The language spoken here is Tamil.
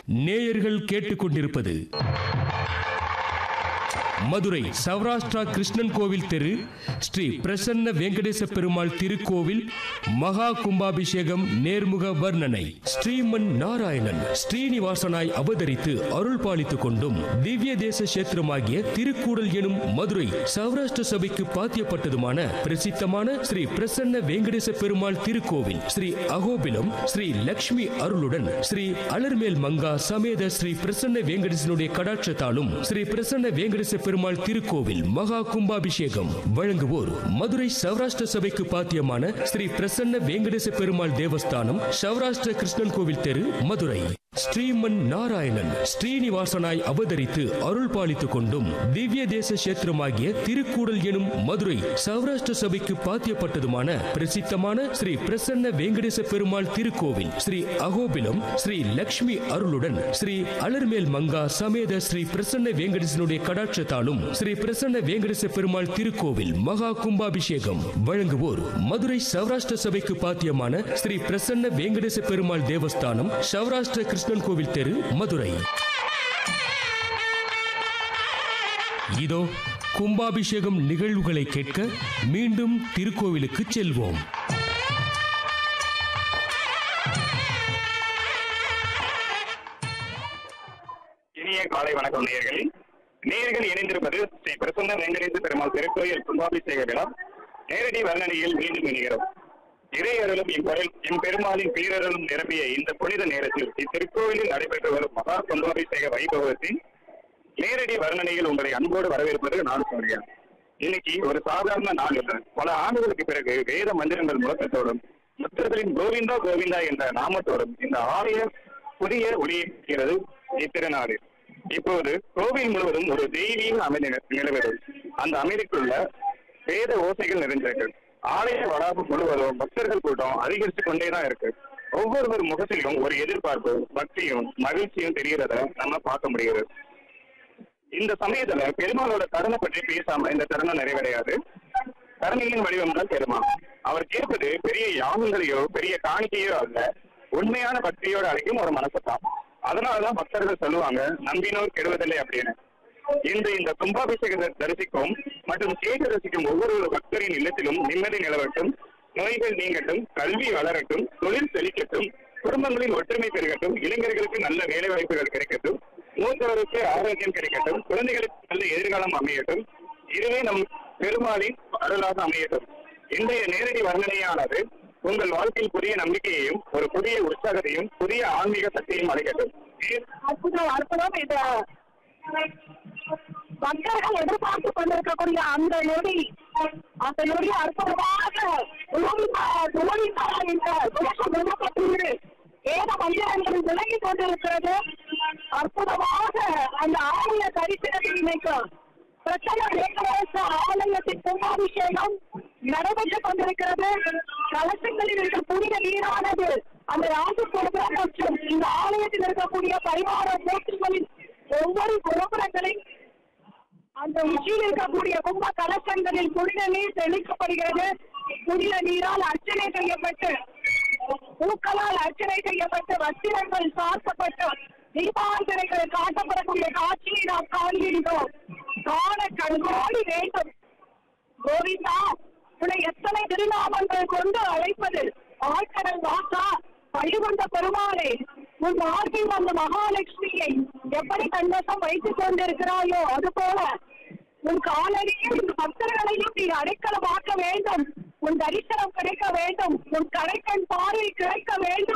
நேயர்கள் கேட்டுக்கொண்டிருப்பது மதுரை சௌராஷ்டிரா கிருஷ்ணன் கோவில் தெரு ஸ்ரீ பிரசன்ன வெங்கடேச பெருமாள் திருக்கோவில் மகா கும்பாபிஷேகம் நேர்முக வர்ணனை ஸ்ரீமன் நாராயணன் ஸ்ரீனிவாசனாய் அவதரித்து அருள் பாலித்துக் கொண்டும் திவ்ய தேச கஷேத்திரமாகிய திருக்கூடல் எனும் மதுரை சௌராஷ்டிர சபைக்கு பாத்தியப்பட்டதுமான பிரசித்தமான ஸ்ரீ பிரசன்ன வெங்கடேச பெருமாள் திருக்கோவில் ஸ்ரீ அகோபிலம் ஸ்ரீ லக்ஷ்மி அருளுடன் ஸ்ரீ அலர்மேல் மங்கா சமேத ஸ்ரீ பிரசன்ன வெங்கடேசனுடைய கடாட்சத்தாலும் ஸ்ரீ பிரசன்ன வெங்கடேச பெருமாள் திருக்கோவில் மகா கும்பாபிஷேகம் வழங்குவோர் மதுரை சௌராஷ்டிர சபைக்கு பாத்தியமான ஸ்ரீ பிரசன்ன வெங்கடேச பெருமாள் தேவஸ்தானம் சௌராஷ்டிர கிருஷ்ணன் கோவில் தெரு மதுரை ஸ்ரீமன் நாராயணன் ஸ்ரீனிவாசனாய் அவதரித்து அருள் பாலித்துக் கொண்டும் திவ்ய தேச கஷேத்திரமாகிய திருக்கூடல் எனும் மதுரை சௌராஷ்டிர சபைக்கு பாத்தியப்பட்டதுமான பிரசித்தமான ஸ்ரீ பிரசன்ன வெங்கடேச பெருமாள் திருக்கோவில் ஸ்ரீ அகோபிலம் ஸ்ரீ லக்ஷ்மி அருளுடன் ஸ்ரீ அலர்மேல் மங்கா சமேத ஸ்ரீ பிரசன்ன வெங்கடேசனுடைய கடாட்சத்தாலும் ஸ்ரீ பிரசன்ன வெங்கடேச பெருமாள் திருக்கோவில் மகா கும்பாபிஷேகம் வழங்குவோர் மதுரை சௌராஷ்டிர சபைக்கு பாத்தியமான ஸ்ரீ பிரசன்ன வெங்கடேச பெருமாள் தேவஸ்தானம் சௌராஷ்டிர கிருஷ்ணன் கோவில் தெரு மதுரை இதோ கும்பாபிஷேகம் நிகழ்வுகளை கேட்க மீண்டும் திருக்கோவிலுக்கு செல்வோம் இனிய காலை வணக்கம் நேயர்களே நேயர்கள் இணைந்திருப்பது ஸ்ரீ பிரசன்ன வெங்கடேச பெருமாள் திருக்கோயில் கும்பாபிஷேக விழா நேரடி வர்ணனையில் மீண்டும் இணைகிறோம் இறையருளும் இம்பெருள் இம்பெருமாளின் பேரருளும் நிரம்பிய இந்த புனித நேரத்தில் இத்திருக்கோயிலில் நடைபெற்று வரும் மகா கும்பாபிஷேக வைபவத்தின் நேரடி வர்ணனையில் உங்களை அன்போடு வரவேற்பது நான் சூர்யா இன்னைக்கு ஒரு சாதாரண நாள் இல்லை பல ஆண்டுகளுக்கு பிறகு வேத மந்திரங்கள் முழக்கத்தோடும் பக்தர்களின் கோவிந்தா கோவிந்தா என்ற நாமத்தோடும் இந்த ஆலய புதிய ஒளியேற்கிறது இத்திருநாடு இப்போது கோவில் முழுவதும் ஒரு தெய்வீக அமைதி நி- நிலவுகிறது அந்த அமைதிக்குள்ள வேத ஓசைகள் நிறைந்திருக்கு ஆலய வளாகம் முழுவதும் பக்தர்கள் கூட்டம் அதிகரித்து கொண்டேதான் இருக்கு ஒவ்வொருவர் முகத்திலும் ஒரு எதிர்பார்ப்பு பக்தியும் மகிழ்ச்சியும் தெரிகிறத நம்ம பார்க்க முடிகிறது இந்த சமயத்துல பெருமாளோட கருணை பற்றி பேசாம இந்த தருணம் நிறைவடையாது கருணையின் வடிவம் தான் பெருமாள் அவர் கேட்பது பெரிய யாகங்களையோ பெரிய காணிக்கையோ அல்ல உண்மையான பக்தியோட அழைக்கும் ஒரு மனசுதான் அதனாலதான் பக்தர்கள் சொல்லுவாங்க நம்பினோர் கெடுவதில்லை அப்படின்னு இன்று இந்த கும்பாபிஷேகத்தை தரிசிக்கும் மற்றும் கேட்டு ரசிக்கும் ஒவ்வொரு பக்தரின் இல்லத்திலும் நிம்மதி நிலவட்டும் நோய்கள் நீங்கட்டும் கல்வி வளரட்டும் தொழில் செழிக்கட்டும் குடும்பங்களின் ஒற்றுமை பெருகட்டும் இளைஞர்களுக்கு நல்ல வேலை வாய்ப்புகள் கிடைக்கட்டும் மூத்தவருக்கு ஆரோக்கியம் கிடைக்கட்டும் குழந்தைகளுக்கு நல்ல எதிர்காலம் அமையட்டும் இதுவே நம் பெருமாளின் அருளாக அமையட்டும் இன்றைய நேரடி வர்ணனையானது உங்கள் வாழ்க்கையில் புதிய நம்பிக்கையையும் ஒரு புதிய உற்சாகத்தையும் புதிய ஆன்மீக சக்தியையும் அளிக்கட்டும் அற்புதம் அற்புதம் இந்த பக்தர்கள் எதிர்பார்த்து கொண்டிருக்கக்கூடிய அந்த நொடி அந்த நொடி அற்புதமாக உலகின் உலகின் இந்த உலகம் விரும்பப்பட்டு ஏக மந்திரங்கள் விளங்கி கொண்டிருக்கிறது அற்புதமாக அந்த ஆலய தரிசனத்தை நினைக்கும் பிரச்சனை ஏகதேச ஆலயத்தின் கும்பாபிஷேகம் நடைபெற்றுக் கொண்டிருக்கிறது கலசங்களில் இருக்கக்கூடிய நீரானது அந்த ராஜகோபுரம் மற்றும் இந்த ஆலயத்தில் இருக்கக்கூடிய பரிவார மூர்த்திகளின் ஒவ்வொரு கோபுரங்களையும் அந்த உச்சியில் இருக்கக்கூடிய கும்ப கலசங்களில் புனித நீர் தெளிக்கப்படுகிறது புனித நீரால் அர்ச்சனை செய்யப்பட்டு பூக்களால் அர்ச்சனை செய்யப்பட்டு வஸ்திரங்கள் சார்த்தப்பட்டு தீபாந்தனைகள் காட்டப்படக்கூடிய காட்சியை நாம் காண்கின்றோம் காண கண்கோடி வேண்டும் கோவிந்தா உன்னை எத்தனை திருநாமங்கள் கொண்டு அழைப்பது ஆழ்கடல் வாசா பழிகொண்ட பெருமாளே உன் வாழ்வில் வந்த மகாலட்சுமியை எப்படி கண்ணசம் வைத்துக் கொண்டிருக்கிறாயோ அது போல உன் காலடியில் இந்த பக்தர்களையும் நீ அடைக்கலமாக்க வேண்டும் உன் தரிசனம் கிடைக்க வேண்டும் உன் கடைக்கண் பார்வை கிடைக்க வேண்டும்